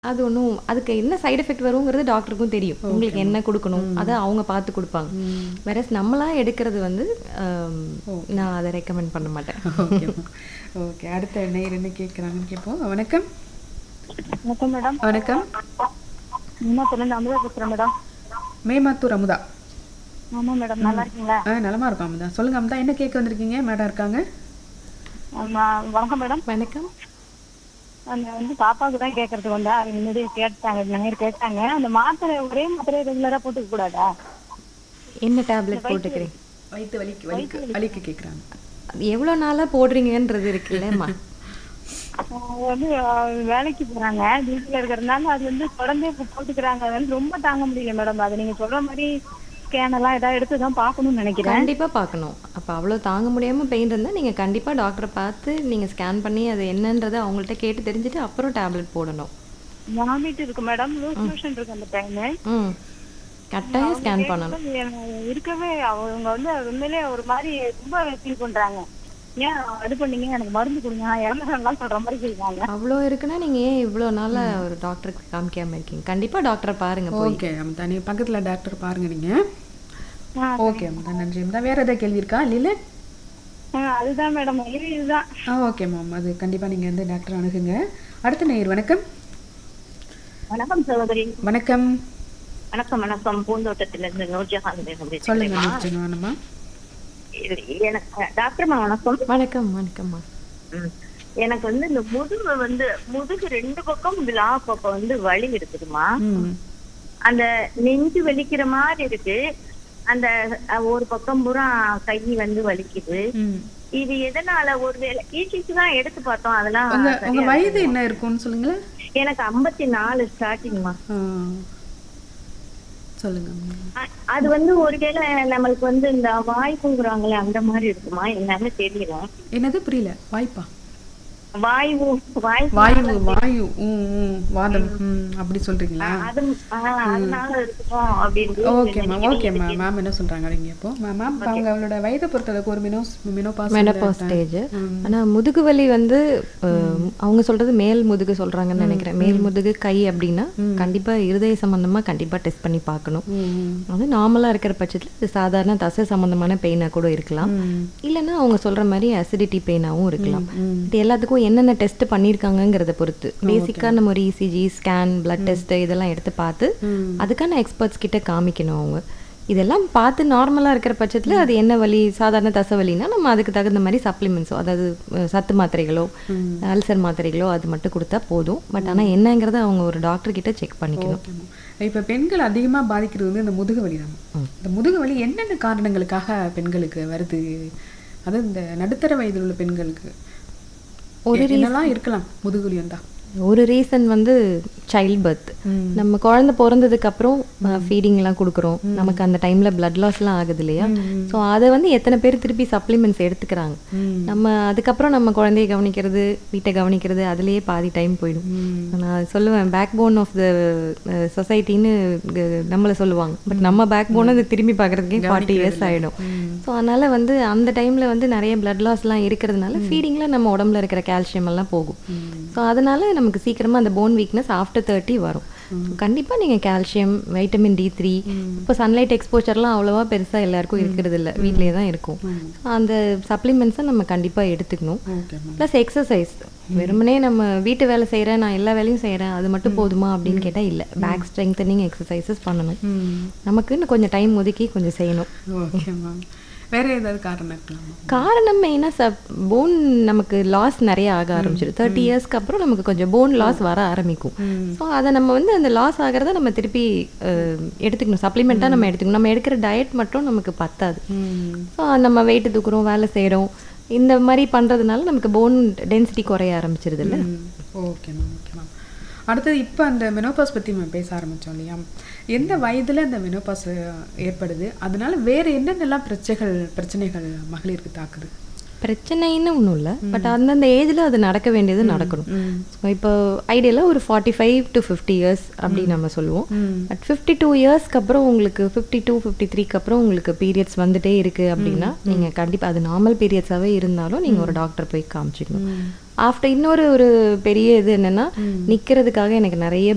அது ஒன்றும் அதுக்கு என்ன சைடு எஃபெக்ட் வருங்கிறது டாக்டருக்கும் தெரியும் உங்களுக்கு என்ன கொடுக்கணும் அதை அவங்க பார்த்து கொடுப்பாங்க வேற நம்மளா எடுக்கிறது வந்து ஆம், நான் அதை ரெக்கமெண்ட் பண்ண மாட்டேன் ஓகேம்மா ஓகே அடுத்த நேர் என்ன கேட்குறாங்கன்னு கேட்போம் வணக்கம் வணக்கம் மேடம் வணக்கம் இன்னத்துலேருந்து அமுதா பேசுகிறேன் மேடம் மேமாத்தூர் அமுதா ஆமாம் மேடம் நல்லா இருக்கீங்களா ஆ நலமா இருக்கோம் அமுதா சொல்லுங்க அமுதா என்ன கேட்க வந்திருக்கீங்க மேடம் இருக்காங்க ஆமா, வணக்கம் மேடம் வணக்கம் அந்த வந்து பாப்பாவுக்கு தான் கேட்கறதுக்கு வந்தா அவங்க முன்னாடி கேட்டாங்க நிறைய கேட்டாங்க அந்த மாத்திரை ஒரே மாத்திரை ரெகுலராக போட்டுக்க கூடாதா என்ன டேப்லெட் போட்டுக்கிறேன் வயிற்று வலிக்கு வலிக்கு வலிக்கு கேட்குறாங்க அது எவ்வளோ நாளா போடுறீங்கன்றது இருக்குல்லம்மா அவங்க வந்து அஹ், வேலைக்கு போறாங்க வீட்டில் இருக்கிறதுனால அது வந்து தொடர்ந்தே இப்போ போட்டுக்கிறாங்க அது வந்து ரொம்ப தாங்க முடியல மேடம் அது நீங்க சொல்ற மாதிரி ஸ்கேன் எல்லாம் ஏதாவது எடுத்து தான் பார்க்கணும்னு நினைக்கிறேன் கண்டிப்பா பார்க்கணும் அப்போ அவ்வளோ தாங்க முடியாம பெயின் இருந்தால் நீங்க கண்டிப்பா டாக்டரை பார்த்து நீங்க ஸ்கேன் பண்ணி அது என்னன்றதை அவங்கள்ட்ட கேட்டு தெரிஞ்சுட்டு அப்புறம் டேப்லெட் போடணும் வாமிட் இருக்கு மேடம் லூஸ் மோஷன் இருக்கு அந்த டைமு ம் கட்டாயம் ஸ்கேன் பண்ணணும் இருக்கவே அவங்க வந்து உண்மையிலே ஒரு மாதிரி ரொம்ப ஃபீல் பண்றாங்க ஏன் இது பண்ணீங்க எனக்கு மருந்து கொடுங்க நான் இறந்துடலாம் சொல்ற மாதிரி சொல்றாங்க அவ்வளோ இருக்குன்னா நீங்க ஏன் இவ்வளோ நாளா ஒரு டாக்டருக்கு காமிக்காம இருக்கீங்க கண்டிப்பா டாக்டரை பாருங்க போய் ஓகே அமுதா நீங்க பக்கத்துல டாக்டர் பாருங்க நீங்க ஓகே அமுதா நன்றி அமுதா வேற ஏதாவது கேள்வி இருக்கா இல்ல ஆ, அதுதான் மேடம் இது இதுதான் ஆ ஓகே மேம் அது கண்டிப்பா நீங்க வந்து டாக்டர் அணுகுங்க அடுத்த நேர் வணக்கம் வணக்கம் சகோதரி வணக்கம் வணக்கம் வணக்கம் பூந்தோட்டத்துல இருந்து நூர்ஜஹான் பேசுறேன் சொல்லுங்க நிச்சயமானம்மா எனக்கு டாக்டர்மா வணக்கம் வணக்கம் வணக்கம்மா ம். எனக்கு வந்து இந்த முதுகு வந்து முதுகு ரெண்டு பக்கம் விழா பக்கம் வந்து வலி இருக்குதுமா ம் அந்த நெஞ்சு வலிக்கிற மாதிரி இருக்கு அந்த அஹ், ஒரு பக்கம் பூரா கை வந்து வலிக்குது ம் இது எதனால ஒருவேளை ஈசிக்கு தான் எடுத்து பார்த்தோம் அதெல்லாம் உங்க சரியா உங்க வயது என்ன இருக்கும்னு சொல்லுங்களேன் எனக்கு ஐம்பத்தி நாலு ஸ்டார்டிங்மா ஆ. சொல்லுங்க அது வந்து ஒருவேளை நம்மளுக்கு வந்து இந்த வாய்ப்புங்கிறாங்களே அந்த மாதிரி இருக்குமா என்னன்னு தெரியல என்னது புரியல வாய்ப்பா வாய்வு வாய் வாயு வாயு ம் ம் வாதம் ம் அப்படி சொல்றீங்களா அது ஆஹ், அதனால இருக்குமோ அப்படின்னு ஓகேம்மா ஓகேம்மா மேம் என்ன சொல்றாங்க நீங்க இப்போ மேம் இப்போ அவங்க அவளோட வயதை பொறுத்தளவுக்கு ஒரு மினோஸ் மினோபாஸ் மெனப்பாஸ் ஸ்டேஜ் ஆனா முதுகு வலி வந்து அஹ், அவங்க சொல்றது மேல் முதுகு சொல்றாங்கன்னு நினைக்கிறேன் மேல் முதுகு கை அப்படின்னா கண்டிப்பா இருதய சம்பந்தமா கண்டிப்பா டெஸ்ட் பண்ணி பார்க்கணும் அது நார்மலா இருக்கிற பட்சத்துல இது சாதாரண தசை சம்பந்தமான பெயினா கூட இருக்கலாம் இல்லைன்னா அவங்க சொல்ற மாதிரி அசிடிட்டி பெயினாவும் இருக்கலாம் இது எல்லாத்துக்கும் என்னென்ன டெஸ்ட் பண்ணியிருக்காங்கங்கிறத பொறுத்து பேசிக்கா நம்ம ஒரு இசிஜி ஸ்கேன் பிளட் டெஸ்ட் இதெல்லாம் எடுத்து பார்த்து அதுக்கான எக்ஸ்பர்ட்ஸ் கிட்ட காமிக்கணும் அவங்க இதெல்லாம் பார்த்து நார்மலாக இருக்கிற பட்சத்தில் அது என்ன வலி சாதாரண தசை வலினா நம்ம அதுக்கு தகுந்த மாதிரி சப்ளிமெண்ட்ஸோ அதாவது அஹ், சத்து மாத்திரைகளோ அல்சர் மாத்திரைகளோ அது மட்டும் கொடுத்தா போதும் பட் ஆனால் என்னங்கிறத அவங்க ஒரு டாக்டர் கிட்ட செக் பண்ணிக்கணும் ஓகேம்மா இப்போ பெண்கள் அதிகமா பாதிக்கிறது வந்து இந்த முதுகு வலி தான் இந்த முதுகு வலி என்னென்ன காரணங்களுக்காக பெண்களுக்கு வருது அது இந்த நடுத்தர வயதில் உள்ள பெண்களுக்கு ஒரு என்னெல்லாம் இருக்கலாம் முதுகு வலி வந்தா ஒரு ரீசன் வந்து சைல்ட் பர்த் நம்ம குழந்தை பிறந்ததுக்கு அப்புறம் ஃபீடிங்லாம் கொடுக்குறோம் நமக்கு அந்த டைம்ல பிளட் லாஸ்லாம் ஆகுது இல்லையா ஸோ அதை வந்து எத்தனை பேர் திருப்பி சப்ளிமெண்ட்ஸ் எடுத்துக்கிறாங்க நம்ம அதுக்கப்புறம் நம்ம குழந்தைய கவனிக்கிறது வீட்டை கவனிக்கிறது அதுலயே பாதி டைம் போயிடும் நான் சொல்லுவேன் பேக் போன் ஆஃப் த சொசைட்டின்னு நம்மளை சொல்லுவாங்க பட் நம்ம பேக் போன் அது திரும்பி பார்க்கறதுக்கே ஃபார்ட்டி இயர்ஸ் ஆயிடும் ஸோ அதனால வந்து அந்த டைம்ல வந்து நிறைய பிளட் லாஸ்லாம் இருக்கிறதுனால ஃபீடிங்ல நம்ம உடம்புல இருக்கிற கால்சியம் எல்லாம் போகும் ஸோ அதனால நமக்கு சீக்கிரமா அந்த போன் வீக்னஸ் ஆஃப்டர் தேர்ட்டி வரும் So, கண்டிப்பா நீங்க கால்சியம் வைட்டமின் டி த்ரீ இப்போ சன்லைட் எக்ஸ்போச்சர்லாம் அவ்வளவா பெருசா எல்லாருக்கும் இருக்கிறது இல்ல வீட்லயே தான் இருக்கும் So, அந்த சப்ளிமெண்ட்ஸை நம்ம கண்டிப்பா எடுத்துக்கணும் ஓகேம்மா ப்ளஸ் எக்ஸசைஸ் வெறுமனே நம்ம வீட்டு வேலை செய்கிறேன் நான் எல்லா வேலையும் செய்கிறேன் அது மட்டும் போதுமா அப்படின்னு கேட்டால் இல்லை பேக் ஸ்ட்ரெங்தனிங் எக்ஸசைசஸ் பண்ணணும் நமக்குன்னு கொஞ்சம் டைம் ஒதுக்கி கொஞ்சம் செய்யணும் ஓகேம்மா வேற ஏதாவது காரணம் இருக்கலாமா காரணம் மெயினாக ச போன் நமக்கு லாஸ் நிறைய ஆக ஆரம்பிச்சிடும் தேர்ட்டி இயர்ஸ்க்கு அப்புறம் நமக்கு கொஞ்சம் போன் லாஸ் வர ஆரம்பிக்கும் ஸோ அதை நம்ம வந்து அந்த லாஸ் ஆகிறத நம்ம திருப்பி அஹ், எடுத்துக்கணும் சப்ளிமெண்ட்டாக நம்ம எடுத்துக்கணும் நம்ம எடுக்கிற டயட் மட்டும் நமக்கு பத்தாது ஸோ நம்ம வெயிட் தூக்குறோம் வேலை செய்கிறோம் இந்த மாதிரி பண்ணுறதுனால நமக்கு போன் டென்சிட்டி குறைய ஆரம்பிச்சிருது இல்லை ஓகே மேம் ஓகே மேம் அடுத்தது இப்போ அந்த மெனோபாஸ் பற்றி நம்ம பேச ஆரம்பித்தோம் இல்லையா எந்த வயதில் இந்த மெனோபாஸ் ஏற்படுது அதனால வேறு என்னென்னலாம் பிரச்சனைகள் பிரச்சனைகள் மகளிருக்கு தாக்குது பிரச்சனைன்னு ஒன்றும் இல்லை பட் அந்தந்த ஏஜில் அது நடக்க வேண்டியது நடக்கணும் ஸோ இப்போ ஐடியலாக ஒரு forty five to fifty years அப்படின்னு நம்ம சொல்லுவோம் பட் ஃபிஃப்டி டூ இயர்ஸ்க்கு அப்புறம் உங்களுக்கு ஃபிஃப்டி டூ ஃபிஃப்டி த்ரீக்கு அப்புறம் உங்களுக்கு பீரியட்ஸ் வந்துட்டே இருக்கு அப்படின்னா நீங்கள் கண்டிப்பாக அது நார்மல் பீரியட்ஸாகவே இருந்தாலும் நீங்கள் ஒரு டாக்டர் போய் காமிச்சிக்கணும் ஆஃப்டர் இன்னொரு ஒரு பெரிய இது என்னன்னா நிக்கிறதுக்காக எனக்கு நிறைய